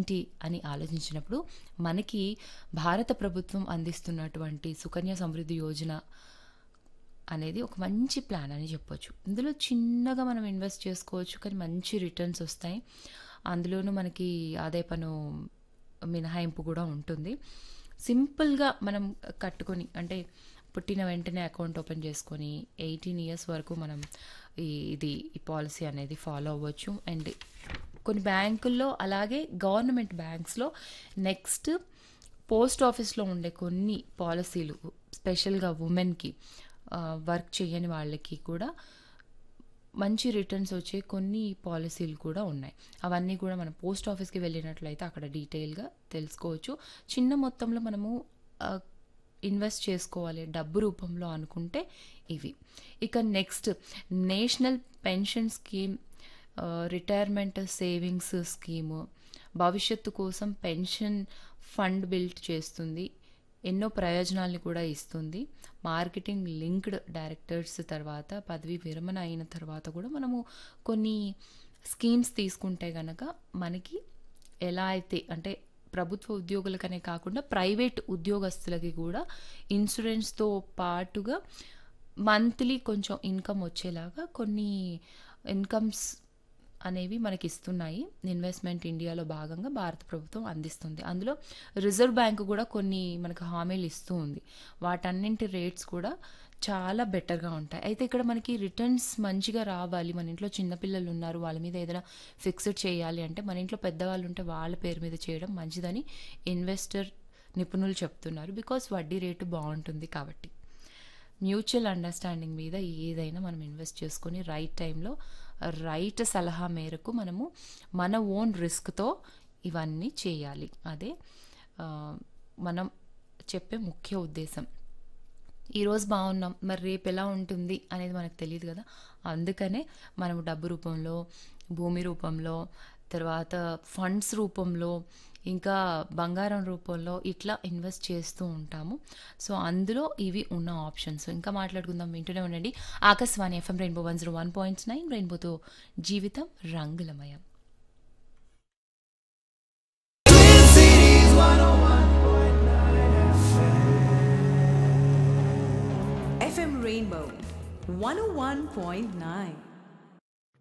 ఏంటి అని ఆలోచించినప్పుడు మనకి భారత ప్రభుత్వం అందిస్తున్నటువంటి సుకన్య సమృద్ధి యోజన అనేది ఒక మంచి ప్లాన్ అని చెప్పొచ్చు ఇందులో చిన్నగా మనం ఇన్వెస్ట్ చేసుకోవచ్చు కానీ మంచి రిటర్న్స్ వస్తాయి అందులోనూ మనకి ఆదాయ పన్ను మినహాయింపు కూడా ఉంటుంది సింపుల్గా మనం కట్టుకొని అంటే పుట్టిన వెంటనే అకౌంట్ ఓపెన్ చేసుకొని ఎయిటీన్ ఇయర్స్ వరకు మనం ఈ ఇది ఈ పాలసీ అనేది ఫాలో అవ్వచ్చు అండ్ కొన్ని బ్యాంకుల్లో అలాగే గవర్నమెంట్ బ్యాంక్స్లో నెక్స్ట్ పోస్ట్ ఆఫీస్లో ఉండే కొన్ని పాలసీలు స్పెషల్గా ఉమెన్కి వర్క్ చేయని వాళ్ళకి కూడా మంచి రిటర్న్స్ వచ్చే కొన్ని పాలసీలు కూడా ఉన్నాయి అవన్నీ కూడా మనం పోస్ట్ ఆఫీస్కి వెళ్ళినట్లయితే అక్కడ డీటెయిల్గా తెలుసుకోవచ్చు చిన్న మొత్తంలో మనము ఆ, ఇన్వెస్ట్ చేసుకోవాలి డబ్బు రూపంలో అనుకుంటే ఇవి ఇక నెక్స్ట్ నేషనల్ పెన్షన్ స్కీమ్ ఆ, రిటైర్మెంట్ సేవింగ్స్ స్కీము భవిష్యత్తు కోసం పెన్షన్ ఫండ్ బిల్డ్ చేస్తుంది ఎన్నో ప్రయోజనాల్ని కూడా ఇస్తుంది మార్కెటింగ్ లింక్డ్ డైరెక్టర్స్ తర్వాత పదవి విరమణ అయిన తర్వాత కూడా మనము కొన్ని స్కీమ్స్ తీసుకుంటే గనక మనకి ఎలా అయితే అంటే ప్రభుత్వ ఉద్యోగులకనే కాకుండా ప్రైవేట్ ఉద్యోగస్తులకి కూడా ఇన్సూరెన్స్తో పాటుగా మంత్లీ కొంచెం ఇన్కమ్ వచ్చేలాగా కొన్ని ఇన్కమ్స్ అనేవి మనకి ఇస్తున్నాయి ఇన్వెస్ట్మెంట్ ఇండియాలో భాగంగా భారత ప్రభుత్వం అందిస్తుంది అందులో రిజర్వ్ బ్యాంక్ కూడా కొన్ని మనకు హామీలు ఇస్తూ ఉంది వాటన్నింటి రేట్స్ కూడా చాలా బెటర్గా ఉంటాయి అయితే ఇక్కడ మనకి రిటర్న్స్ మంచిగా రావాలి మన ఇంట్లో చిన్నపిల్లలు ఉన్నారు వాళ్ళ మీద ఏదైనా ఫిక్స్డ్ చేయాలి అంటే మన ఇంట్లో పెద్దవాళ్ళు ఉంటే వాళ్ళ పేరు మీద చేయడం మంచిదని ఇన్వెస్టర్ నిపుణులు చెప్తున్నారు బికాస్ వడ్డీ రేటు బాగుంటుంది కాబట్టి మ్యూచువల్ అండర్స్టాండింగ్ మీద ఏదైనా మనం ఇన్వెస్ట్ చేసుకొని రైట్ టైంలో రైట్ సలహా మేరకు మనము మన ఓన్ రిస్క్తో ఇవన్నీ చేయాలి అదే ఆ, మనం చెప్పే ముఖ్య ఉద్దేశం ఈరోజు బాగున్నాం మరి రేపు ఎలా ఉంటుంది అనేది మనకు తెలియదు కదా అందుకనే మనం డబ్బు రూపంలో భూమి రూపంలో తర్వాత ఫండ్స్ రూపంలో ఇంకా బంగారం రూపంలో ఇట్లా ఇన్వెస్ట్ చేస్తూ ఉంటాము సో అందులో ఇవి ఉన్న ఆప్షన్స్ ఇంకా మాట్లాడుకుందాం వింటూనే ఉండండి Akashvani FM rainbow one zero one point nine రెయిన్బోతో జీవితం రంగులమయం FM Rainbow 101.9.